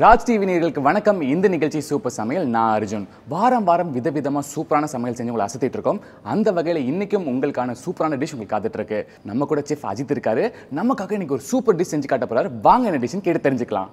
Raj TV நேயர்களுக்கு வணக்கம் இந்த நிகழ்ச்சி சூப்பர் சமையல் நான் அர்ஜுன் வாரம் வாரம் விதவிதமா சூப்பரான சமையல் செஞ்சு உங்களை அசத்திட்டு இருக்கோம் அந்த வகையில் இன்னைக்கும் உங்களுக்கான சூப்பரான டிஷ் உங்களுக்கு காத்துட்டு இருக்கு நம்ம கூட செஃப் அஜித் இருக்காரு நமக்காக இன்னைக்கு ஒரு சூப்பர் டிஷ் செஞ்சு காட்ட போறாரு வாங்க என்ன டிஷ்னு கேட்டு தெரிஞ்சுக்கலாம்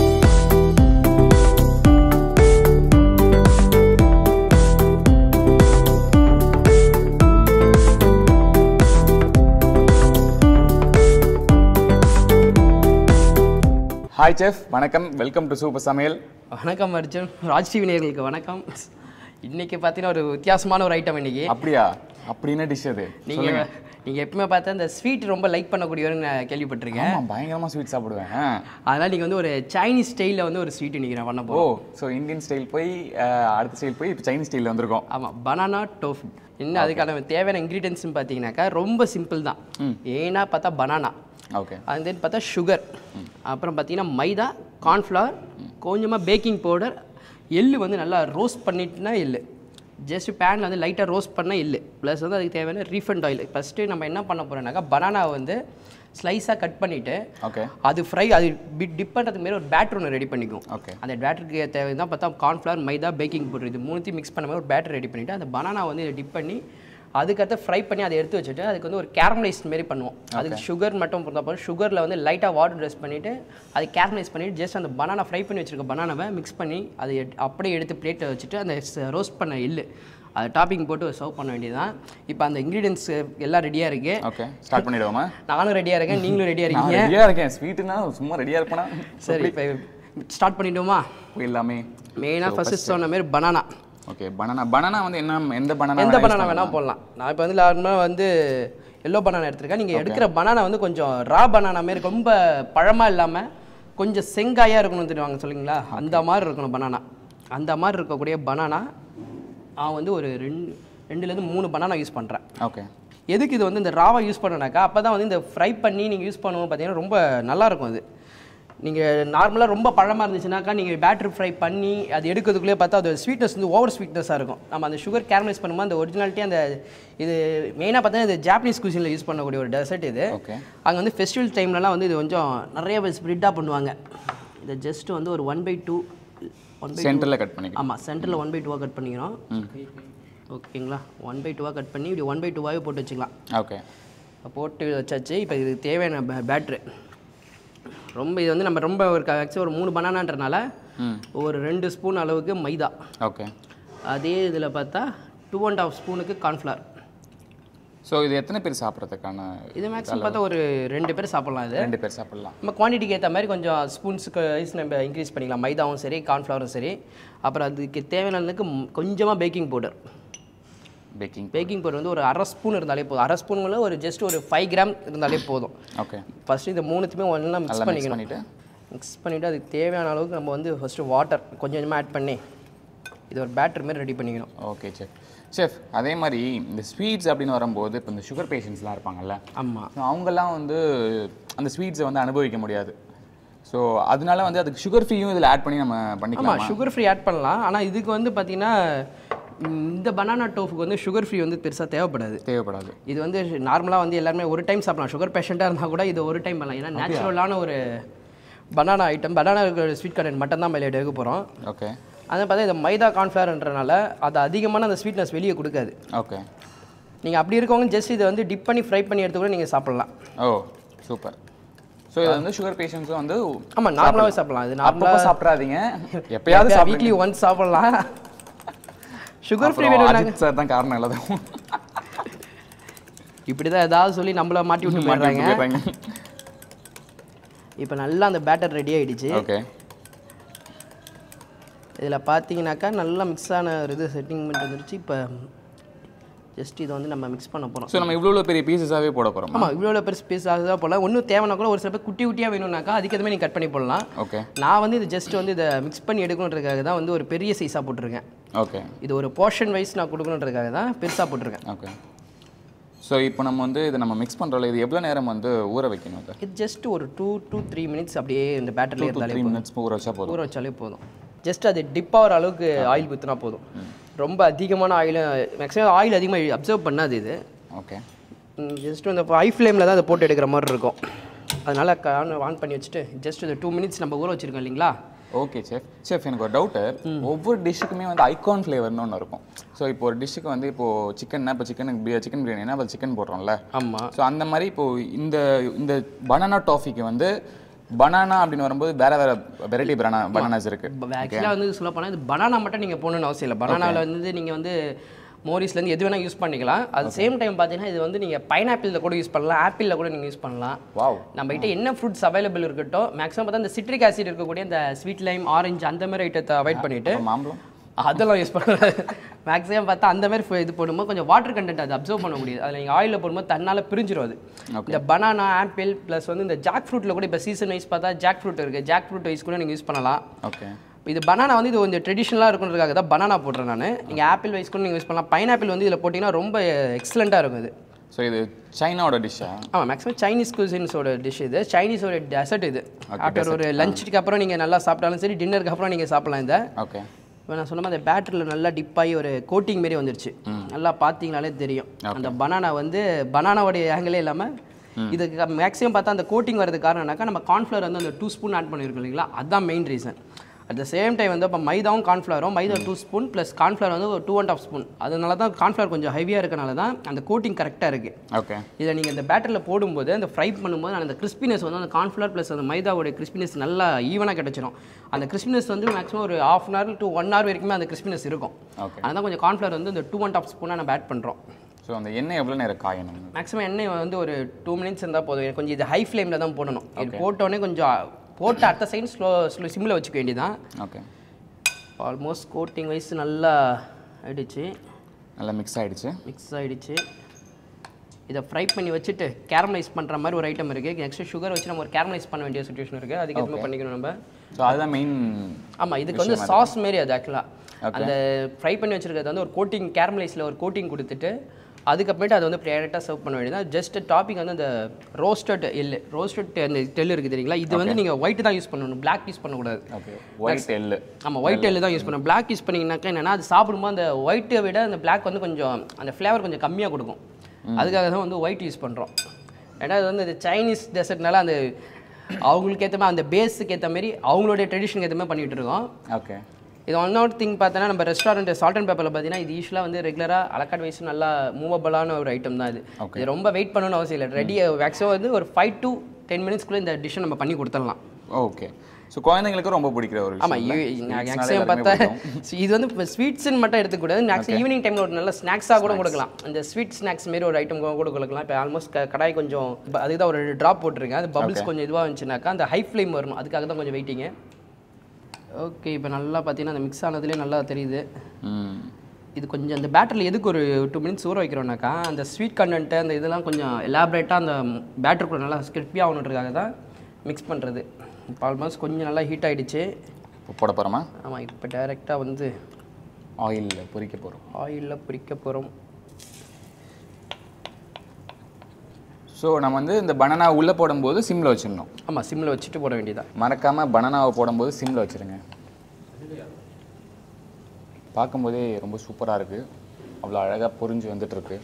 ஹாய் செஃப் வணக்கம் வெல்கம் டு சூப்பர் சமையல் வணக்கம் அர்ஜுன் ராஜ் டிவி நேயர்களுக்கு வணக்கம் இன்னைக்கு பார்த்தீங்கன்னா ஒரு வித்தியாசமான ஒரு ஐட்டம் இன்னைக்கு அப்படியா அப்படி என்ன டிஷ் அது நீங்க நீங்க எப்பவுமே பார்த்தா இந்த ஸ்வீட் ரொம்ப லைக் பண்ணக்கூடியவர்னு நான் கேள்விப்பட்டிருக்கேன் ஆமா பயங்கரமா ஸ்வீட் சாப்பிடுவேன் ஆ. அதனால நீங்க வந்து ஒரு சைனீஸ் ஸ்டைலில் வந்து ஒரு ஸ்வீட் இன்னைக்கு நான் பண்ண ஓ போறோம் ஸோ இந்தியன் ஸ்டைல் போய் அஹ், அடுத்த ஸ்டைல் போய் இப்போ சைனீஸ் ஸ்டைலில் வந்திருக்கோம் ஆமா பனானா டோஃபு இன்னும் அதுக்கான தேவையான இன்க்ரீடியன்ஸ்னு பார்த்தீங்கன்னாக்கா ரொம்ப சிம்பிள் தான் ஏன்னா பார்த்தா பனானா ஓகே அது தென் பார்த்தா சுகர் அப்புறம் பார்த்தீங்கன்னா மைதா கார்ன்ஃப்ளவர் கொஞ்சமாக பேக்கிங் பவுடர் எள்ளு வந்து நல்லா ரோஸ்ட் பண்ணிட்டுனா எள்ளு ஜஸ்ட் பேனில் வந்து லைட்டாக ரோஸ்ட் பண்ண எள்ளு ப்ளஸ் வந்து அதுக்கு தேவையான ரீஃபண்ட் ஆயில் ஃபஸ்ட்டு நம்ம என்ன பண்ண போகிறோம்னாக்கா பனானாவை வந்து ஸ்லைஸாக கட் பண்ணிவிட்டு ஓகே அது ஃப்ரை அது டிப் பண்ணுறதுக்கு மாரி ஒரு பேட்டர் ஒன்று ரெடி பண்ணிக்கும் ஓகே அந்த பேட்டருக்கு தேவை தான் பார்த்தா கார்ன்ஃப்ளவர் மைதா பேக்கிங் பவுடர் இது மூணுத்தையும் மிக்ஸ் பண்ண மாதிரி ஒரு பேட்டர் ரெடி பண்ணிவிட்டு அந்த பனானா வந்து இதை டிப் பண்ணி அதுக்கடுத்து ஃப்ரை பண்ணி அதை எடுத்து வச்சுட்டு அதுக்கு வந்து ஒரு கேரமலைஸ் மாரி பண்ணுவோம் அதுக்கு சுகர் மட்டும் பொறுத்தா போதும் சுகரில் வந்து லைட்டாக வாட்டர் ட்ரெஸ் பண்ணிவிட்டு அதை கேரமலைஸ் பண்ணிவிட்டு ஜஸ்ட் அந்த பனானா ஃப்ரை பண்ணி வச்சிருக்க பனானாவை மிக்ஸ் பண்ணி அதை எட்- அப்படியே எடுத்து பிளேட்டில் வச்சுட்டு அந்த ரோஸ்ட் பண்ண எள்ளு அதை டாப்பிங் போட்டு சர்வ் பண்ண வேண்டியதுதான் இப்போ அந்த இன்க்ரீடியன்ஸ் எல்லாம் ரெடியாக இருக்குது ஓகே ஸ்டார்ட் பண்ணிடுவோமா நானும் ரெடியாக இருக்கேன் நீங்களும் ரெடியாக நான் இருக்கீங்க ரெடியாக இருக்கேன் ஸ்வீட்டுனா சும்மா ரெடியாக இருப்பேனா சரி இப்போ ஸ்டார்ட் பண்ணிட்டோமா எல்லாமே மெயினாக ஃபஸ்ட்டு சொன்ன மாதிரி பனானா ஓகே பனானா பனானா வந்து என்ன எந்த பனானா எந்த பனானா வேணால் போடலாம் நான் இப்போ வந்து நார்மலாக வந்து எல்லோ பனானா எடுத்திருக்கேன் நீங்கள் எடுக்கிற பனானா வந்து கொஞ்சம் ரா பனானா மாரி ரொம்ப பழமாக இல்லாமல் கொஞ்சம் செங்காயாக இருக்கணும்னு தெரியுவாங்க சொல்லுங்களா அந்த மாதிரி இருக்கணும் பனானா அந்த மாதிரி இருக்கக்கூடிய பனானா நான் வந்து ஒரு ரெண்டு ரெண்டுலேருந்து மூணு பனானா யூஸ் பண்ணுறேன் ஓகே எதுக்கு இது வந்து இந்த ராவை யூஸ் பண்ணனாக்கா அப்போ தான் வந்து இந்த ஃப்ரை பண்ணி நீங்கள் யூஸ் பண்ணுவோம் பார்த்தீங்கன்னா ரொம்ப நல்லா இருக்கும் அது நீங்கள் நார்மலாக ரொம்ப பழமாக இருந்துச்சுனாக்கா நீங்கள் பேட்டரி ஃப்ரை பண்ணி அது எடுக்கிறதுக்குள்ளே பார்த்தா அது ஸ்வீட்னஸ் வந்து ஓவர் ஸ்வீட்னஸாக இருக்கும் நம்ம அந்த சுகர் கேரமலைஸ் பண்ணும்போது அந்த ஒரிஜினாலிட்டி அந்த இது மெயினாக பார்த்தா இது ஜாப்பனீஸ் குசினில் யூஸ் பண்ணக்கூடிய ஒரு டெசர்ட் இது ஓகே அங்கே வந்து ஃபெஸ்டிவல் டைம்லலாம் வந்து இது கொஞ்சம் நிறைய ஸ்ப்ரிட்டாக பண்ணுவாங்க இதை ஜஸ்ட் வந்து ஒரு one by two one by சென்டரில் கட் பண்ணிக்கலாம் ஆமாம் சென்டரில் ஒன் பை டூவாக கட் பண்ணிக்கிறோம் ஓகேங்களா ஒன் பை டூவாக கட் பண்ணி இப்படி ஒன் பை டூவாகவே போட்டு வச்சுக்கலாம் ஓகே போட்டு வச்சாச்சு இப்போ இதுக்கு தேவையான பே- பேட்ரு ரொம்ப இது வந்து நம்ம ரொம்ப ஒரு ஆக்சுவலி ஒரு மூணு பனானான்றனால ம் ஒரு ரெண்டு ஸ்பூன் அளவுக்கு மைதா ஓகே அதே இதில் பார்த்தா டூ அண்ட் ஹாஃப் ஸ்பூனுக்கு கார்ன்ஃப்ளவர் ஸோ இது எத்தனை பேர் சாப்பிட்றதுக்கான இது மேக்ஸிமம் பார்த்தா ஒரு ரெண்டு பேர் சாப்பிட்லாம் இது ரெண்டு பேர் சாப்பிடலாம் நம்ம குவான்டிட்டிக்கு ஏற்ற மாதிரி கொஞ்சம் ஸ்பூன்ஸுக்கு வைஸ் நம்ம இன்க்ரீஸ் பண்ணிக்கலாம் மைதாவும் சரி கார்ன்ஃப்ளவரும் சரி அப்புறம் அதுக்கு தேவையானதுக்கு கொஞ்சமாக baking powder baking baking powder வந்து ஒரு அரை ஸ்பூன் இருந்தாலே போதும் அரை ஸ்பூன்ல ஒரு ஜஸ்ட் ஒரு ஃபைவ் கிராம் இருந்தாலே போதும் ஓகே ஃபஸ்ட்டு இந்த மூணுத்தையுமே ஒன்றா மிக்ஸ் நல்லா மிக்ஸ் பண்ணிக்கணும் பண்ணிவிட்டு மிக்ஸ் பண்ணிவிட்டு அதுக்கு தேவையான அளவுக்கு நம்ம வந்து ஃபஸ்ட்டு வாட்டர் கொஞ்சம் கொஞ்சமாக ஆட் பண்ணி இது ஒரு பேட்டர் மாதிரி ரெடி பண்ணிக்கணும் ஓகே செஃப் செஃப் அதே மாதிரி இந்த ஸ்வீட்ஸ் அப்படின்னு வரும்போது இப்போ இந்த சுகர் பேஷண்ட்ஸ்லாம் இருப்பாங்கல்ல ஆமாம் ஸோ அவங்கெல்லாம் வந்து அந்த ஸ்வீட்ஸை வந்து அனுபவிக்க முடியாது ஸோ அதனால வந்து அதுக்கு சுகர் ஃப்ரீயும் இதில் ஆட் பண்ணி நம்ம பண்ணிக்கலாம் ஆமாம் சுகர் ஃப்ரீ ஆட் பண்ணலாம் ஆனால் இதுக்கு வந்து பார்த்தீங்கன்னா இந்த பனானா டோஃபுக்கு வந்து சுகர் ஃப்ரீ வந்து பெருசாக தேவைப்படாது தேவைப்படாது இது வந்து நார்மலாக வந்து எல்லாருமே ஒரு டைம் சாப்பிடலாம் சுகர் பேஷண்ட்டாக இருந்தால் கூட இது ஒரு டைம் பண்ணலாம் ஏன்னா நேச்சுரலான ஒரு பனானா ஐட்டம் பனானா இருக்கிற ஸ்வீட் கண்டென்ட் மட்டும் தான் மேலே எடுக்க போகிறோம் ஓகே அதை பார்த்தா இந்த மைதா கார்ன்ஃப்ளவர்ன்றனால அது அதிகமான அந்த ஸ்வீட்னஸ் வெளியே கொடுக்காது ஓகே நீங்கள் அப்படி இருக்கவங்க ஜஸ்ட் இதை வந்து டிப் பண்ணி ஃப்ரை பண்ணி எடுத்து கூட நீங்கள் சாப்பிடலாம் ஓ சூப்பர் ஸோ இது வந்து சுகர் பேஷண்ட்ஸும் வந்து ஆமாம் நார்மலாகவே சாப்பிடலாம் இது அப்பப்போ நார்மலாக சாப்பிட்றாதீங்க எப்பயாவது சாப்பிடுங்க வீக்லி ஒன்ஸ் சாப்பிடலாம் சுகர் ஃப்ரீ அப்புறம் வேணும் அஜித் சார் தான் காரணம் எல்லாத்தையும் இப்படி தான் ஏதாவது சொல்லி நம்மள மாட்டி விட்டு போயிடுறாங்க போயிடுறாங்க இப்போ நல்லா அந்த பேட்டர் ரெடி ஆயிடுச்சு ஓகே இதில் பார்த்தீங்கன்னாக்கா நல்லா மிக்ஸ் ஆன ஒரு இது செட்டிங் பண்ணிட்டு வந்துருச்சு இப்போ ஜஸ்ட் இதை வந்து நம்ம மிக்ஸ் பண்ண போகிறோம் ஸோ நம்ம இவ்வளோ பெரிய பீசஸாகவே போட போகிறோம் ஆமாம் இவ்வளோ பெருசு பீஸ் ஆகுதா போடலாம் ஒன்றும் தேவைன்னா கூட ஒரு சில பேர் குட்டி குட்டியாக வேணும்னாக்கா அதுக்கேற்ற மாதிரி நீங்கள் கட் பண்ணி போடலாம் ஓகே நான் வந்து இது ஜஸ்ட் வந்து இதை மிக்ஸ் பண்ணி எடுக்கணுன்றதுக்காக தான் வந்து ஒரு பெரிய சைஸாக போட்டிருக்கேன் ஓகே இது ஒரு போர்ஷன் வைஸ் நான் கொடுக்கணுன்றதுக்காக தான் பெருசாக போட்டிருக்கேன் ஓகே ஸோ இப்போ நம்ம வந்து இதை நம்ம மிக்ஸ் பண்ணுறோம்ல இது எவ்வளோ நேரம் வந்து ஊற வைக்கணும் இது இது ஜஸ்ட் ஒரு டூ டூ த்ரீ மினிட்ஸ் அப்படியே இந்த பேட்டரியில் இருந்தாலே த்ரீ மினிட்ஸ் ஊற வச்சா போதும் ஊற வச்சாலே போதும் ஜஸ்ட் அது டிப் ஆகிற அளவுக்கு ஆயில் ஊற்றினா போதும் ரொம்ப அதிகமான ஆயில் மேக்ஸிமம் ஆயில் அதிகமாக அப்சர்வ் பண்ணாது இது ஓகே ஜஸ்ட் இந்த ஹை ஃப்ளேமில் தான் அதை போட்டு எடுக்கிற மாதிரி இருக்கும் அதனால் ஆன் ஆன் பண்ணி வச்சுட்டு ஜஸ்ட் இந்த டூ மினிட்ஸ் நம்ம ஊற வச்சுருக்கோம் இல்லைங்களா ஓகே செஃப் செஃப் எனக்கு ஒரு டவுட்டு ஒவ்வொரு டிஷ்ஷுக்குமே வந்து ஐகான் ஃப்ளேவர்னு ஒன்று இருக்கும் ஸோ இப்போ ஒரு டிஷ்ஷுக்கு வந்து இப்போ சிக்கன்னா இப்போ சிக்கனுக்கு சிக்கன் பிரியாணினா இப்போ சிக்கன் போடுறோம்ல ஆமாம் ஸோ அந்த மாதிரி இப்போ இந்த இந்த பனானா டாஃபிக்கு வந்து பனானா அப்படின்னு வரும்போது வேற வேற வெரைட்டி பனானா பனானாஸ் இருக்கு ஆக்சுவலாக வந்து சொல்ல போனால் இது பனானா மட்டும் நீங்கள் போகணுன்னு அவசியம் இல்லை பனானாவில் வந்து நீங்கள் வந்து மோரிஸ்லேருந்து எது வேணால் யூஸ் பண்ணிக்கலாம் அது சேம் டைம் பார்த்தீங்கன்னா இது வந்து நீங்கள் பைனாப்பிளில் கூட யூஸ் பண்ணலாம் ஆப்பிளில் கூட நீங்கள் யூஸ் பண்ணலாம் வாவ் நம்ம கிட்ட என்ன ஃப்ரூட்ஸ் அவைலபிள் இருக்கட்டும் மேக்ஸிமம் பார்த்தா இந்த சிட்ரிக் ஆசிட் இருக்கக்கூடிய இந்த ஸ்வீட் லைம் ஆரஞ்சு அந்த மாதிரி ஐட்டத்தை அவாய்ட் பண்ணிட்டு மாம்பழம் அதெல்லாம் யூஸ் பண்ணலாம் மேக்ஸிமம் பார்த்தா அந்த மாதிரி ஃபு- இது போடும்போது கொஞ்சம் வாட்டர் கண்டென்ட் அது அப்சர்வ் பண்ண முடியாது அதில் நீங்கள் ஆயிலில் போடும்போது தன்னால் பிரிஞ்சிரும் அது இந்த பனானா ஆப்பிள் ப்ளஸ் வந்து இந்த ஜாக் ஃப்ரூட்டில் கூட இப்போ சீசன் வைஸ் பார்த்தா ஜாக் ஃப்ரூட் இருக்குது ஜாக் ஃப்ரூட் வைஸ் கூட நீங்கள் யூஸ் பண்ணலாம் ஓகே இது பனானா வந்து இது கொஞ்சம் ட்ரெடிஷ்னலாக இருக்குன்றதுக்காக தான் பனானா போடுறேன் நான் நீங்கள் ஆப்பிள் வைஸ் கூட நீங்கள் யூஸ் பண்ணலாம் பைனாப்பிள் வந்து இதில் போட்டிங்கன்னா ரொம்ப எக்ஸலண்ட்டாக இருக்கும் இது ஸோ இது சைனாவோட டிஷ்ஷா ஆமாம் மேக்ஸிமம் சைனீஸ் குசின்ஸோட டிஷ் இது சைனீஸோட டெசர்ட் இது ஆஃப்டர் ஒரு லஞ்சுக்கு அப்புறம் நீங்கள் நல்லா சாப்பிட்டாலும் சரி டின்னருக்கு அப்புறம் நீங்கள் சாப்பிடலாம் இதை ஓகே இப்போ நான் சொன்ன மாதிரி அந்த பேட்டரியில் நல்லா டிப் ஆகி ஒரு கோட்டிங் மாரி வந்துருச்சு நல்லா பார்த்தீங்கனாலே தெரியும் அந்த பனானா வந்து பனானாவோடைய ஆங்கிளே இல்லாமல் இதுக்கு மேக்ஸிமம் பார்த்தா அந்த கோட்டிங் வரதுக்கு காரணம்னாக்கா நம்ம கார்ன்ஃப்ளவர் வந்து அந்த டூ ஸ்பூன் ஆட் பண்ணியிருக்கோம் இல்லைங்களா அதுதான் main reason at the same time வந்து இப்போ மைதாவும் கார்ன்ஃப்ளவரும் maida two spoon plus cornflour வந்து ஒரு டூ அண்ட் ஆஃப் ஸ்பூன் அதனால தான் கார்ன்ஃப்ளவர் கொஞ்சம் ஹெவியாக இருக்கனால தான் அந்த கோட்டிங் கரெக்டாக இருக்குது ஓகே இதை நீங்கள் இந்த பேட்டரில் போடும்போது அந்த ஃப்ரை பண்ணும்போது அந்த கிறிஸ்பினஸ் வந்து அந்த கார்ன்ஃப்ளவர் ப்ளஸ் அந்த மைதாவோட கிறிஸ்பினஸ் நல்லா ஈவனாக கிடச்சிரும் அந்த கிறிஸ்பினஸ் வந்து மேக்ஸிமம் ஒரு half an hour to one hour வரைக்குமே அந்த கிறிஸ்பினஸ் இருக்கும் Okay. அதனால் கொஞ்சம் கார்ன்ஃப்ளவர் வந்து இந்த டூ அண்ட் ஆஃப் ஸ்பூனாக நம்ம ஆட் பண்ணுறோம் ஸோ அந்த எண்ணெய் எவ்வளோ நேரம் காயணும் மேக்ஸிமம் எண்ணெய் வந்து ஒரு டூ மினிட்ஸ் இருந்தால் போதும் கொஞ்சம் இது ஹை ஃப்ளேமில் தான் போடணும் இது போட்டோடனே கொஞ்சம் போட்டு அடுத்த சைடு ஸ்லோ ஸ்லோ சிம்மில் வச்சுக்க வேண்டியதான் ஓகே ஆல்மோஸ்ட் கோட்டிங் வைஸ் நல்லா ஆயிடுச்சு நல்லா மிக்ஸ் ஆயிடுச்சு மிக்ஸ் ஆயிடுச்சு இதை ஃப்ரை பண்ணி வச்சுட்டு கேரமலைஸ் பண்ணுற மாதிரி ஒரு ஐட்டம் இருக்குது நெக்ஸ்ட் சுகர் வச்சு நம்ம ஒரு கேரமலைஸ் பண்ண வேண்டிய சுச்சுவேஷன் இருக்குது அதுக்கு எதுவுமே பண்ணிக்கணும் நம்ம ஸோ அதுதான் மெயின் ஆமாம் இதுக்கு வந்து சாஸ் மாரி அது ஆக்சுவலாக அந்த ஃப்ரை பண்ணி வச்சிருக்கிறது வந்து ஒரு கோட்டிங் கேரமலைஸில் ஒரு கோட்டிங் கொடுத்துட்டு அதுக்கப்புறமேட்டு அதை வந்து டேரெக்டாக சர்வ் பண்ண வேண்டியது ஜஸ்ட் டாப்பிங் வந்து அந்த ரோஸ்டட் எள்ளு ரோஸ்டட் அந்த டெல் இருக்குது தெரியுங்களா இது வந்து நீங்கள் ஒயிட் தான் யூஸ் பண்ணணும் பிளாக் யூஸ் பண்ணக்கூடாது ஓகே ஒயிட் எள்ளு ஆமாம் ஒயிட் எள்ளு தான் யூஸ் பண்ணணும் பிளாக் யூஸ் பண்ணிங்கனாக்கா என்னன்னா அது சாப்பிடும்போது அந்த ஒயிட்டை விட அந்த பிளாக் வந்து கொஞ்சம் அந்த ஃப்ளேவர் கொஞ்சம் கம்மியாக கொடுக்கும் அதுக்காக தான் வந்து ஒயிட் யூஸ் பண்ணுறோம் ஏன்னா இது வந்து இந்த சைனீஸ் டெசர்ட்னால அந்த அவங்களுக்கு ஏற்ற மாதிரி அந்த பேஸுக்கு ஏற்ற மாதிரி அவங்களுடைய ட்ரெடிஷனுக்கு ஏற்ற மாதிரி பண்ணிகிட்டு இருக்கோம் ஓகே இது ஒன் அவுட் திங் பார்த்தோன்னா நம்ம ரெஸ்டாரண்ட் சால்ட் அண்ட் பேப்பரில் பார்த்தீங்கன்னா இது யூஸ்வலாக வந்து ரெகுலராக அலக்காட் வைஸ் நல்லா மூவபிளான ஒரு ஐட்டம் தான் இது இது ரொம்ப வெயிட் பண்ணணும்னு அவசியம் இல்லை ரெடி மேக்ஸிமம் வந்து ஒரு ஃபைவ் டு டென் மினிட்ஸ்க்குள்ளே இந்த டிஷ்ஷை நம்ம பண்ணி கொடுத்துடலாம் ஓகே ஸோ குழந்தைங்களுக்கு ரொம்ப பிடிக்கிற ஒரு ஆமாம் விஷயம் மேக்ஸிமம் பார்த்தா இது வந்து இப்போ ஸ்வீட்ஸ்னு மட்டும் எடுத்துக்கூடாது மேக்ஸிமம் ஈவினிங் டைமில் ஒரு நல்ல ஸ்நாக்ஸாக கூட கொடுக்கலாம் இந்த ஸ்வீட் ஸ்நாக்ஸ் மாரி ஒரு ஐட்டம் கூட கொடுக்கலாம் இப்போ ஆல்மோஸ்ட் கடாய் கொஞ்சம் இப்ப அதுக்கு தான் ஒரு ட்ராப் போட்டிருக்கேன் அது பபிள்ஸ் கொஞ்சம் இதுவாக இருந்துச்சுனாக்கா அந்த ஹை ஃப்ளேம் வரணும் அதுக்காக தான் கொஞ்சம் வெயிட்டிங்க ஓகே இப்போ நல்லா பார்த்தீங்கன்னா அந்த மிக்ஸ் ஆனதுலேயே நல்லா தெரியுது ம் இது கொஞ்சம் அந்த பேட்டரியில் எதுக்கு ஒரு டூ மினிட்ஸ் ஊற வைக்கிறோம்னாக்கா அந்த ஸ்வீட் கண்டென்ட்டு அந்த இதெல்லாம் கொஞ்சம் எலாபரேட்டாக அந்த பேட்டர் கூட நல்லா ஸ்கிரிப்பி ஆகணுன்றதுக்காக தான் மிக்ஸ் பண்ணுறது இப்போ ஆல்மோஸ்ட் கொஞ்சம் நல்லா ஹீட் ஆகிடுச்சு இப்போ போட போகிறோமா ஆமாம் இப்போ டைரெக்டாக வந்து ஆயிலில் பொரிக்க போகிறோம் ஆயிலில் பொரிக்க போகிறோம் ஸோ நம்ம வந்து இந்த பனானா உள்ளே போடும்போது சிம்மில் வச்சிடணும் ஆமாம் சிம்மில் வச்சுட்டு போட வேண்டியதான் மறக்காமல் பனானாவை போடும்போது சிம்மில் வச்சிருங்க பார்க்கும்போதே ரொம்ப சூப்பராக இருக்குது அவ்வளோ அழகாக பொரிஞ்சு வந்துட்டு இருக்கு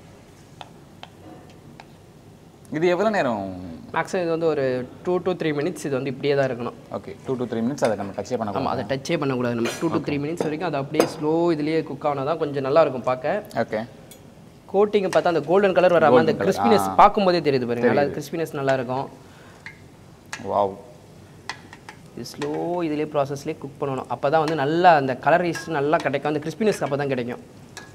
இது எவ்வளோ நேரம் மேக்ஸிமம் இது வந்து ஒரு டூ to த்ரீ மினிட்ஸ் இது வந்து இப்படியே தான் இருக்கணும் okay two to three minutes அதை நம்ம டச்சே பண்ண ஆமாம் அதை டச்சே பண்ணக்கூடாது நம்ம டூ to த்ரீ மினிட்ஸ் வரைக்கும் அது அப்படியே ஸ்லோ இதுலேயே குக் ஆனால் தான் கொஞ்சம் நல்லா இருக்கும் பார்க்க ஓகே கோட்டிங் பார்த்தா அந்த கோல்டன் கலர் வராமல் அந்த கிறிஸ்பினஸ் பார்க்கும்போதே தெரியுது பாருங்க நல்லா கிறிஸ்பினஸ் நல்லா இருக்கும் வாவ் இது ஸ்லோ இதுலேயே ப்ராசஸ்லேயே குக் பண்ணணும் அப்போ தான் வந்து நல்லா அந்த கலரிஸ் நல்லா கிடைக்கும் அந்த கிறிஸ்பினஸ் அப்போ தான் கிடைக்கும்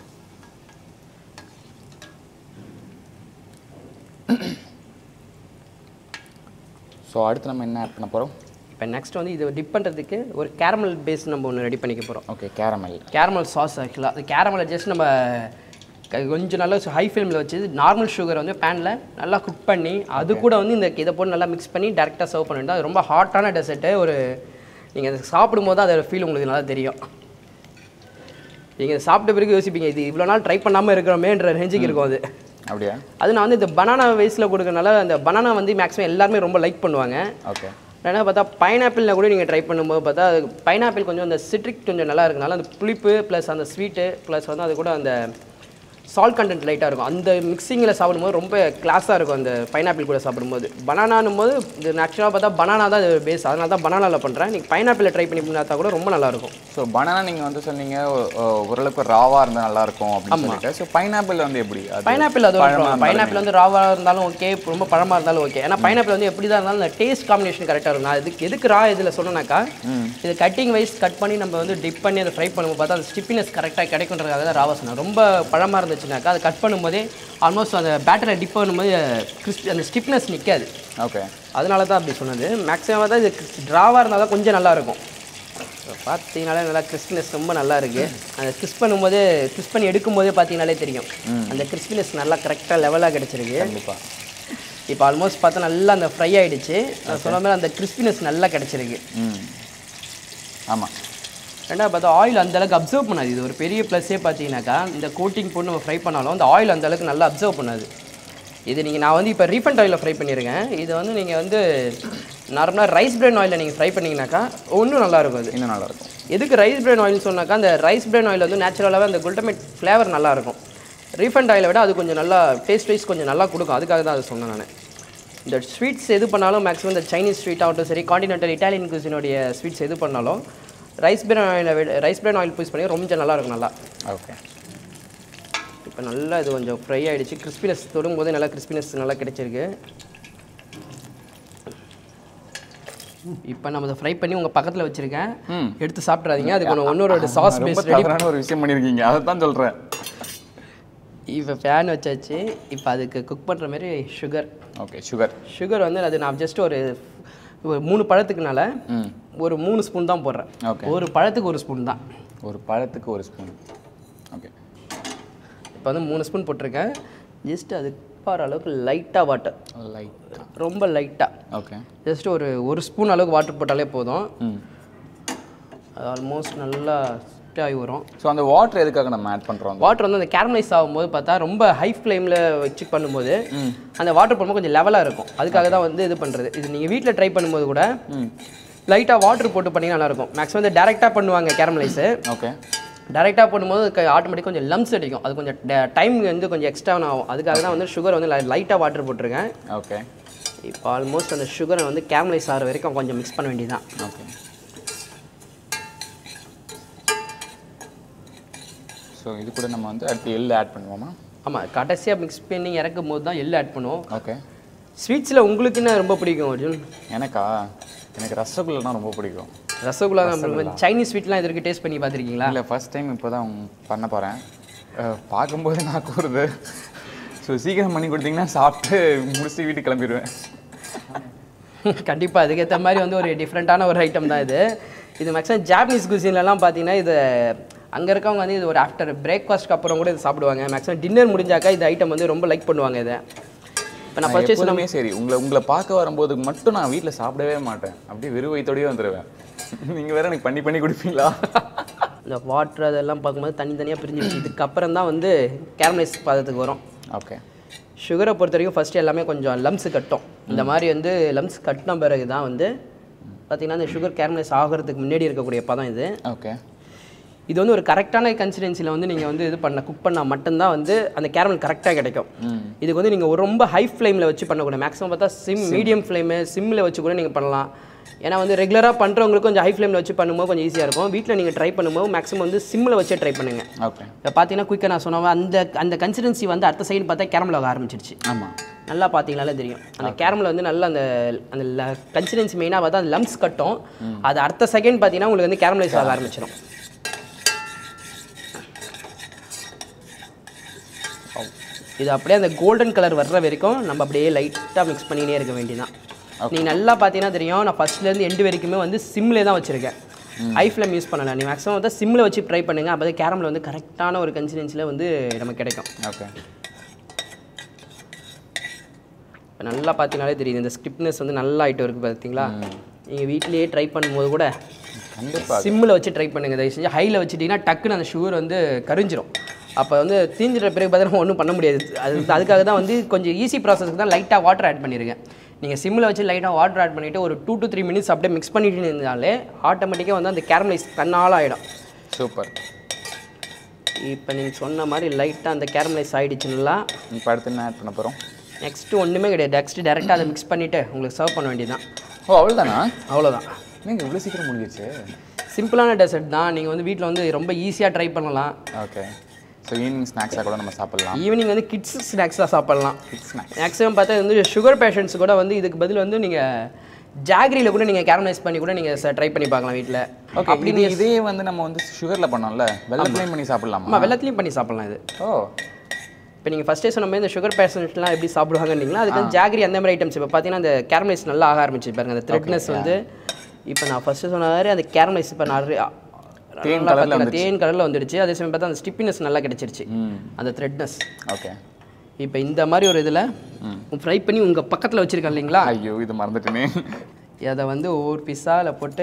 ஸோ அடுத்து நம்ம என்ன ஆட் பண்ண போகிறோம் இப்போ நெக்ஸ்ட் வந்து இது டிப் பண்ணுறதுக்கு ஒரு கேரமல் பேஸ் நம்ம ஒன்று ரெடி பண்ணிக்க போகிறோம் ஓகே கேரமல் கேரமல் சாஸ் ஆக்சுவலாக அது கேரமலை ஜஸ்ட் நம்ம க- கொஞ்சம் நல்லா ஹை ஃப்ளேமில் வச்சு நார்மல் சுகர் வந்து பேனில் நல்லா குக் பண்ணி அது கூட வந்து இந்த இதை போட்டு நல்லா மிக்ஸ் பண்ணி டேரெக்டாக சர்வ் பண்ணிட்டு அது ரொம்ப ஹாட்டான டெசர்ட்டு ஒரு நீங்கள் அதை சாப்பிடும்போது அதோட ஃபீல் உங்களுக்கு நல்லா தெரியும் நீங்கள் சாப்பிட்ட பிறகு யோசிப்பீங்க இது இவ்வளோ நாள் ட்ரை பண்ணாமல் இருக்கிறோமேன்ற ரேஞ்சுக்கு இருக்கும் அது அப்படியா அது நான் வந்து இந்த பனானா வயசில் கொடுக்கறனால அந்த பனானா வந்து மேக்ஸிமம் எல்லாருமே ரொம்ப லைக் பண்ணுவாங்க ஓகே ஏன்னா பார்த்தா பைனாப்பிளில் கூட நீங்கள் ட்ரை பண்ணும்போது பார்த்தா அது பைனாப்பிள் கொஞ்சம் அந்த சிட்ரிக் கொஞ்சம் நல்லா இருக்கனால அந்த புளிப்பு ப்ளஸ் அந்த ஸ்வீட்டு ப்ளஸ் வந்து அது கூட அந்த சால்ட் கண்டென்ட் லைட்டாக இருக்கும் அந்த மிக்சிங்கில் சாப்பிடும்போது ரொம்ப கிளாஸாக இருக்கும் அந்த பைனாப்பிள் கூட சாப்பிடும்போது பனானானும் போது இது ஆக்சுவலாக பார்த்தா பனானா தான் இது பேஸ் அதனால தான் பனானாவில் பண்ணுறேன் நீங்கள் பைனாப்பிளில் ட்ரை பண்ணி பார்த்தா கூட ரொம்ப நல்லாயிருக்கும் ஸோ பனானா நீங்கள் வந்து சொன்னீங்க ஓ- ஓரளவுக்கு ராவாக இருந்தால் நல்லா இருக்கும் அப்படின்னு சொல்லிட்டு ஸோ பைனாப்பிள் வந்து எப்படி அது பைனாப்பிள் அது பழமா பைனாப்பிள் வந்து ராவாக இருந்தாலும் ஓகே ரொம்ப பழமாக இருந்தாலும் ஓகே ஏன்னா பைனாப்பிள் வந்து எப்படி தான் இருந்தாலும் அந்த டேஸ்ட் காம்பினேஷன் கரெக்டாக இருக்கும் நான் இதுக்கு எதுக்கு ரா இதில் சொன்னேனாக்கா இது கட்டிங் வைஸ் கட் பண்ணி நம்ம வந்து டிப் பண்ணி அதை ஃப்ரை பண்ணும்போது பார்த்தா அந்த ஸ்டிப்பினஸ் கரெக்டாக கிடைக்குன்றதுக்காக தான் ராவா சொன்னேன் ரொம்ப பழமாக இருந்துச்சுனாக்கா அதை கட் பண்ணும்போதே ஆல்மோஸ்ட் அந்த பேட்டரில் டிப் பண்ணும்போது கிறிஸ்பி அந்த ஸ்டிப்னஸ் நிற்காது ஓகே அதனால தான் அப்படி சொன்னது மேக்ஸிமம் தான் இது ட்ராவாக இருந்தால் தான் கொஞ்சம் நல்லா இருக்கும் இப்போ பார்த்தீங்கனாலே நல்லா கிறிஸ்பினஸ் ரொம்ப நல்லா இருக்கு அந்த கிறிஸ் பண்ணும்போது கிறிஸ் பண்ணி எடுக்கும்போதே பார்த்தீங்கனாலே தெரியும் அந்த கிறிஸ்பினஸ் நல்லா கரெக்டாக லெவலாக கிடச்சிருக்கு கண்டிப்பாக இப்போ ஆல்மோஸ்ட் பார்த்தா நல்லா அந்த ஃப்ரை ஆயிடுச்சு நான் சொன்ன மாதிரி அந்த கிறிஸ்பினஸ் நல்லா கிடச்சிருக்கு ம் ஆமாம் ரெண்டாவது பார்த்தா ஆயில் அந்த அளவுக்கு அப்சர்வ் பண்ணாது இது ஒரு பெரிய ப்ளஸ்ஸே பார்த்தீங்கன்னாக்கா இந்த கோட்டிங் போட்டு நம்ம ஃப்ரை பண்ணாலும் அந்த ஆயில் அந்த அளவுக்கு நல்லா அப்சர்வ் பண்ணாது இது நீங்கள் நான் வந்து இப்போ ரீஃபண்ட் ஆயிலில் ஃப்ரை பண்ணியிருக்கேன் இது வந்து நீங்கள் வந்து நார்மலாக ரைஸ் பிரெயின் ஆயிலில் நீங்கள் ஃப்ரை பண்ணிங்கனாக்கா ஒன்றும் நல்லா இருக்கும் அது இன்னும் நல்லா இருக்கும் எதுக்கு ரைஸ் பிரெயின் ஆயில் சொன்னாக்கா அந்த ரைஸ் பிரெயின் ஆயில் வந்து நேச்சுரலாகவே அந்த குல்டமேட் ஃப்ளேவர் நல்லா இருக்கும் ரீஃபண்ட் ஆயிலை விட அது கொஞ்சம் நல்லா டேஸ்ட் வைஸ் கொஞ்சம் நல்லா கொடுக்கும் அதுக்காக தான் அதை சொன்னேன் நான் இந்த ஸ்வீட்ஸ் எது பண்ணாலும் மேக்ஸிமம் இந்த சைனீஸ் ஸ்வீட் ஆகட்டும் சரி காண்டினென்டல் இட்டாலியன் குசினுடைய ஸ்வீட்ஸ் எது பண்ணாலும் ரைஸ் பிரெயின் ஆயிலை விட ரைஸ் பிரெயின் ஆயில் யூஸ் பண்ணி ரொம்ப நல்லா இருக்கும் நல்லா ஓகே இப்போ நல்லா இது கொஞ்சம் ஃப்ரை ஆயிடுச்சு கிறிஸ்பினஸ் தொடும்போதே நல்லா கிறிஸ்பினஸ் நல்லா கிடைச்சிருக்கு இப்போ நம்ம அதை ஃப்ரை பண்ணி உங்கள் பக்கத்தில் வச்சுருக்கேன் ம். எடுத்து சாப்பிட்றாதீங்க அதுக்கு ஒன்று ஒன்னொரு சாஸ் ரொம்ப பேஸ் ரெடி தவறான ஒரு விஷயம் பண்ணியிருக்கீங்க அதை தான் சொல்கிறேன் இப்போ ஃபேன் வச்சாச்சு இப்போ அதுக்கு குக் பண்ணுற மாதிரி சுகர் ஓகே சுகர் சுகர் வந்து அது நான் ஜஸ்ட் ஒரு ஒரு மூணு பழத்துக்குனால ம் ஒரு மூணு ஸ்பூன் தான் போடுறேன் ஓகே ஒரு பழத்துக்கு ஒரு ஸ்பூன் தான் ஒரு பழத்துக்கு ஒரு ஸ்பூன் ஓகே இப்போ வந்து மூணு ஸ்பூன் போட்டிருக்கேன் ஜஸ்ட் அது பாரு அளவுக்கு லைட்டாக வாட்டர் லைட் ரொம்ப லைட்டாக ஓகே ஜஸ்ட் ஒரு ஒரு ஸ்பூன் அளவுக்கு வாட்டர் போட்டாலே போதும் ம் அது ஆல்மோஸ்ட் நல்லா set ஆகி வரும் ஸோ அந்த வாட்டர் எதுக்காக நம்ம ஆட் பண்ணுறோம் வாட்டர் வந்து அந்த கேரமலைஸ் ஆகும்போது பார்த்தா ரொம்ப ஹை ஃப்ளேமில் வச்சு பண்ணும்போது அந்த வாட்டர் போடும்போது கொஞ்சம் லெவலாக இருக்கும் அதுக்காக தான் வந்து இது பண்ணுறது இது நீங்கள் வீட்டில் ட்ரை பண்ணும்போது கூட ம் லைட்டாக வாட்டர் போட்டு பண்ணிங்கன்னா நல்லாயிருக்கும் மேக்ஸிமம் வந்து டேரெக்டாக பண்ணுவாங்க கேரமலைஸு ஓகே டேரெக்டாக பண்ணும்போது ஆட்டோமேட்டிக் கொஞ்சம் லம்ஸ் அடிக்கும் அது கொஞ்சம் டைம் வந்து கொஞ்சம் எக்ஸ்ட்ரா ஆகும் அதுக்காக தான் வந்து சுகர் வந்து லைட்டாக வாட்டர் போட்டிருக்கேன் ஓகே இப்போ ஆல்மோஸ்ட் அந்த சுகரை வந்து கேரமலைஸ் ஆகிற வரைக்கும் கொஞ்சம் மிக்ஸ் பண்ண வேண்டியதுதான் ஓகே ஸோ இது கூட நம்ம வந்து அடுத்து எள்ளு ஆட் பண்ணுவோமா ஆமாம் கடைசியாக மிக்ஸ் பண்ணி இறக்கும் போது தான் எள்ளு ஆட் பண்ணுவோம் ஓகே ஸ்வீட்ஸில் உங்களுக்கு என்ன ரொம்ப பிடிக்கும் அர்ஜுன் எனக்கா எனக்கு ரசகுல்லானா ரொம்ப பிடிக்கும் ரசகுல்லா தான் சைனீஸ் ஸ்வீட்லாம் இது வரைக்கும் டேஸ்ட் பண்ணி பார்த்துருக்கீங்களா இல்லை ஃபர்ஸ்ட் டைம் இப்போ தான் பண்ண போகிறேன் பார்க்கும்போது நான் கூறுது ஸோ சீக்கிரம் பண்ணி கொடுத்தீங்கன்னா சாப்பிட்டு முடிச்சு வீட்டுக்கு கிளம்பிடுவேன் கண்டிப்பாக அதுக்கேற்ற மாதிரி வந்து ஒரு டிஃப்ரெண்ட்டான ஒரு ஐட்டம் தான் இது இது மேக்ஸிமம் ஜாப்பனீஸ் குசின்லலாம் பார்த்தீங்கன்னா இது அங்கே இருக்கவங்க வந்து இது ஒரு ஆஃப்டர் பிரேக்ஃபாஸ்ட்க்கு அப்புறம் கூட இது சாப்பிடுவாங்க மேக்ஸிமம் டின்னர் முடிஞ்சாக்கா இந்த ஐட்டம் வந்து ரொம்ப லைக் பண்ணுவாங்க இதை இப்போ நான் நான் பர்ச்சேஸ் எப்போதுமே சரி உங்களை உங்களை பார்க்க வரும்போது மட்டும் நான் வீட்டில் சாப்பிடவே மாட்டேன் அப்படியே வெறும் வயித்தோடயே வந்துடுவேன் நீங்கள் வேற எனக்கு பண்ணி பண்ணி கொடுப்பீங்களா இந்த வாட்டர் அதெல்லாம் பார்க்கும்போது தனித்தனியாக பிரிஞ்சு இதுக்கப்புறம் தான் வந்து கேரமலைஸ் பாதத்துக்கு வரும் ஓகே சுகரை பொறுத்த வரைக்கும் ஃபஸ்ட்டு எல்லாமே கொஞ்சம் லம்ஸ் கட்டும் இந்த மாதிரி வந்து லம்ஸ் கட்டின பிறகு தான் வந்து பார்த்திங்கன்னா இந்த சுகர் கேரமலைஸ் ஆகிறதுக்கு முன்னாடி இருக்கக்கூடிய பதம் இது ஓகே இது வந்து ஒரு கரெக்டான கன்சிடென்சியில் வந்து நீங்கள் வந்து இது பண்ண குக் பண்ணால் மட்டும்தான் வந்து அந்த கேரமல் கரெக்டாக கிடைக்கும் இதுக்கு வந்து நீங்கள் ரொம்ப ஹை ஃப்ளேமில் வச்சு பண்ணக்கூடாது மேக்ஸிமம் பார்த்தா சிம் மீடியம் ஃப்ளேமு சிம்மில் வச்சு கூட நீங்கள் பண்ணலாம் ஏன்னா வந்து ரெகுலராக பண்ணுறவங்களுக்கு கொஞ்சம் ஹை ஃப்ளேமில் வச்சு பண்ணும்போது கொஞ்சம் ஈஸியாக இருக்கும் வீட்டில் நீங்கள் ட்ரை பண்ணும்போது மேக்ஸிமம் வந்து சிம்மில் வச்சே ட்ரை பண்ணுங்கள் ஓகே இப்போ பார்த்தீங்கன்னா குயிக்காக நான் சொன்ன அந்த அந்த கன்சிடென்சி வந்து அடுத்த சைடு பார்த்தா கேரமல் ஆக ஆரம்பிச்சிருச்சு ஆமாம் நல்லா பார்த்தீங்கனாலே தெரியும் அந்த கேரமில் வந்து நல்லா அந்த அந்த கன்சிடென்சி மெயினாக பார்த்தா அந்த லம்ஸ் கட்டும் அது அடுத்த செகண்ட் பார்த்தீங்கன்னா உங்களுக்கு வந்து கேரமலைஸ் ஆக ஆரம்பிச்சிடும் இது அப்படியே அந்த கோல்டன் கலர் வர்ற வரைக்கும் நம்ம அப்படியே லைட்டாக மிக்ஸ் பண்ணினே இருக்க வேண்டியதான் நீங்கள் நல்லா பார்த்தீங்கன்னா தெரியும் நான் ஃபஸ்ட்லேருந்து எண்டு வரைக்குமே வந்து சிம்லே தான் வச்சுருக்கேன் ஐ ஃப்ளேம் யூஸ் பண்ணல நீ மேக்ஸிமம் வந்து சிம்மில் வச்சு ட்ரை பண்ணுங்கள் அப்போ கேரமில் வந்து கரெக்டான ஒரு கன்சிடென்சியில் வந்து நமக்கு கிடைக்கும் ஓகே இப்போ நல்லா பார்த்தீங்கனாலே தெரியுது இந்த ஸ்கிரிப்ட்னஸ் வந்து நல்லா ஆகிட்டு இருக்குது பார்த்தீங்களா நீங்கள் வீட்லேயே ட்ரை பண்ணும்போது கூட கண்டிப்பாக சிம்மில் வச்சு ட்ரை பண்ணுங்க தயவு செஞ்சு ஹையில் வச்சுட்டிங்கன்னா டக்குன்னு அந்த சுகர் வந்து கரிஞ்சிரும் அப்போ வந்து தீஞ்சிட்ட பிறகு பார்த்தீங்கன்னா ஒன்றும் பண்ண முடியாது அது அதுக்காக தான் வந்து கொஞ்சம் ஈஸி ப்ராசஸ்க்கு தான் லைட்டாக வாட்டர் ஆட் பண்ணியிருக்கேன் நீங்கள் சிம்மில் வச்சு லைட்டாக வாட்டர் ஆட் பண்ணிவிட்டு ஒரு டூ டு த்ரீ மினிட்ஸ் அப்படியே மிக்ஸ் பண்ணிட்டு இருந்தாலே ஆட்டோமேட்டிக்காக வந்து அந்த கேரமலைஸ் தன்னால் ஆகிடும் சூப்பர் இப்போ நீங்கள் சொன்ன மாதிரி லைட்டாக அந்த கேரமலைஸ் ஆகிடுச்சு நல்லா இப்போ அடுத்து என்ன ஆட் பண்ண போகிறோம் நெக்ஸ்ட்டு ஒன்றுமே கிடையாது நெக்ஸ்ட்டு டேரெக்டாக அதை மிக்ஸ் பண்ணிவிட்டு உங்களுக்கு சர்வ் பண்ண வேண்டியதுதான் ஓ அவ்வளோதானா அவ்வளோதான் நீங்கள் இவ்வளோ சீக்கிரம் முடிஞ்சிச்சு சிம்பிளான டெசர்ட் தான் நீங்கள் வந்து வீட்டில் வந்து ரொம்ப ஈஸியாக ட்ரை பண்ணலாம் ஓகே ஸோ ஈவினிங் ஸ்நாக்ஸாக கூட நம்ம சாப்பிட்லாம் ஈவினிங் வந்து கிட்ஸ் ஸ்நாக்ஸாக சாப்பிட்லாம் ஸ்நாக்ஸ் மேக்ஸிமம் பார்த்தா வந்து சுகர் பேஷண்ட்ஸ் கூட வந்து இதுக்கு பதில் வந்து நீங்கள் ஜாகரியில் கூட நீங்கள் கேரமலைஸ் பண்ணி கூட நீங்கள் ட்ரை பண்ணி பார்க்கலாம் வீட்டில் ஓகே அப்படி இதே வந்து நம்ம வந்து சுகரில் பண்ணோம்ல வெள்ளத்துலேயும் பண்ணி சாப்பிட்லாமா ஆமாம் வெள்ளத்துலையும் பண்ணி சாப்பிட்லாம் இது ஓ இப்போ நீங்கள் ஃபஸ்ட்டே சொன்ன மாதிரி இந்த சுகர் பேஷண்ட்ஸ்லாம் எப்படி சாப்பிடுவாங்கன்னீங்களா அதுக்கு வந்து ஜாகரி அந்த மாதிரி ஐட்டம்ஸ் இப்போ பார்த்தீங்கன்னா அந்த கேரமலைஸ் நல்லா ஆக ஆரம்பிச்சு பாருங்க அந்த த்ரெட்னஸ் வந்து இப்போ நான் ஃபஸ்ட்டு சொன்ன மாதிரி அந்த கேரமலைஸ் இப்போ நிறைய தேன் நல்லா colourல பார்த்தீங்கன்னா தேன் கலரில் வந்துடுச்சு அதே சமயம் பார்த்தா அந்த ஸ்டிப்பினஸ் நல்லா கிடைச்சிருச்சு அந்த த்ரெட்னஸ் ஓகே இப்போ இந்த மாதிரி ஒரு இதில் ஃப்ரை பண்ணி உங்கள் பக்கத்தில் வச்சுருக்கேன் இல்லைங்களா ஐயோ இது மறந்துட்டேனே அதை வந்து ஒவ்வொரு பீஸாக போட்டு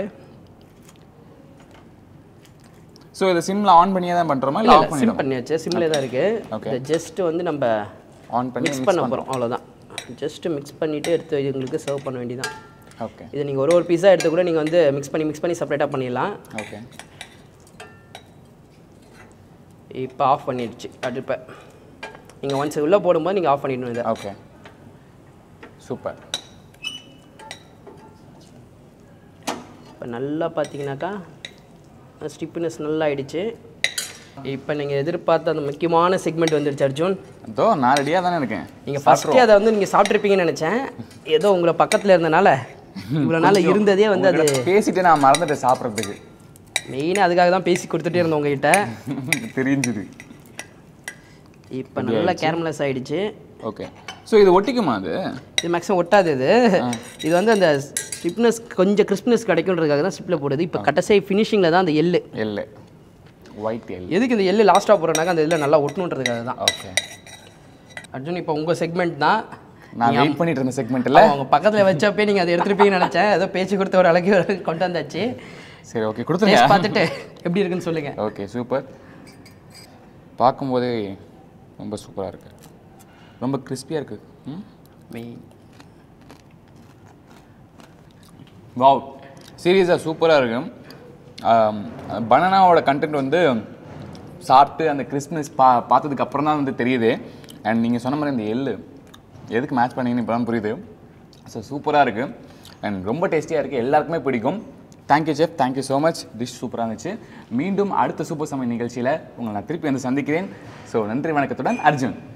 ஸோ இதை சிம்ல ஆன் பண்ணியே தான் பண்ணுறோமா இல்லை ஆஃப் சிம் பண்ணிடுறோம் பண்ணியாச்சு சிம்மில் தான் இருக்குது Okay. இந்த ஜஸ்ட் வந்து நம்ம ஆன் பண்ணி மிக்ஸ் பண்ண போகிறோம் அவ்வளோதான் ஜஸ்ட் மிக்ஸ் பண்ணிவிட்டு எடுத்து உங்களுக்கு சர்வ் பண்ண வேண்டியதான் ஓகே இதை நீங்கள் ஒரு ஒரு பீஸாக எடுத்து கூட நீங்கள் வந்து மிக்ஸ் பண்ணி மிக்ஸ் பண்ணி செப்பரேட்டாக பண்ணிடலாம் ஓகே இப்போ ஆஃப் பண்ணிடுச்சு அடுப்பை நீங்கள் ஒன்ஸ் உள்ளே போடும்போது நீங்கள் ஆஃப் பண்ணிடணும் இதை ஓகே சூப்பர் இப்போ நல்லா பார்த்தீங்கன்னாக்கா ஸ்டிப்னஸ் நல்லா ஆயிடுச்சு இப்போ நீங்கள் எதிர்பார்த்த அந்த முக்கியமான செக்மெண்ட் வந்துடுச்சு அர்ஜுன் அதோ நான் ரெடியாக தானே இருக்கேன் நீங்கள் ஃபஸ்ட்டே அதை வந்து நீங்கள் சாப்பிட்ருப்பீங்கன்னு நினச்சேன் ஏதோ உங்களை பக்கத்தில் இருந்தனால இவ்வளோ நாள் இருந்ததே வந்து அது உங்ககிட்ட பேசிட்டு நான் மறந்துட்டேன் சாப்பிட்றதுக்கு மெயினாக அதுக்காக தான் பேசி கொடுத்துட்டே இருந்தோம் உங்ககிட்ட தெரிஞ்சுது இப்போ நல்லா கேரமலைஸ் ஆயிடுச்சு ஓகே ஸோ இது ஒட்டிக்குமா அது இது மேக்ஸிமம் ஒட்டாது இது இது வந்து அந்த ஸ்டிப்னஸ் கொஞ்சம் கிறிஸ்ப்னஸ் கிடைக்குன்றதுக்காக தான் ஸ்டிப்பில் போடுது இப்போ கடைசி ஃபினிஷிங்கில் தான் அந்த எள்ளு எல்லு ஒயிட் எல் எதுக்கு இந்த எள்ளு லாஸ்ட்டாக போடுறனாக்க அந்த இதில் நல்லா ஒட்டணுன்றதுக்காக தான் ஓகே அர்ஜுன் இப்போ உங்கள் செக்மெண்ட் தான் நான் வெயிட் பண்ணிட்டு இருந்த செக்மெண்ட்டில் அவங்க பக்கத்தில் வச்சப்பே நீங்கள் அதை எடுத்துருப்பீங்கன்னு நினச்சேன் ஏதோ பேச்சு கொடுத்த ஒரு அழகு கொண்டு வந்தாச்சு சரி ஓகே கொடுத்துருங்க டேஸ்ட் பார்த்துட்டு எப்படி இருக்குன்னு சொல்லுங்கள் ஓகே சூப்பர் பார்க்கும்போதே ரொம்ப சூப்பராக இருக்கு ரொம்ப கிறிஸ்பியாக இருக்கு ம் மெயின் வாவ் சீரியஸாக சூப்பராக இருக்கும் பனானாவோட கண்டென்ட் வந்து சாப்பிட்டு அந்த கிறிஸ்மஸ் பா பார்த்ததுக்கு அப்புறம் தான் வந்து தெரியுது அண்ட் நீங்கள் சொன்ன மாதிரி இந்த எள்ளு எதுக்கு மேட்ச் பண்ணீங்கன்னு இப்போ தான் புரியுது ஸோ சூப்பராக இருக்குது அண்ட் ரொம்ப டேஸ்டியாக இருக்குது எல்லாருக்குமே பிடிக்கும் thank you chef thank you so much dish சூப்பராக இருந்துச்சு மீண்டும் அடுத்த சூப்பர் சமையல் நிகழ்ச்சியில் உங்களை நான் திருப்பி வந்து சந்திக்கிறேன் ஸோ நன்றி வணக்கத்துடன் அர்ஜுன்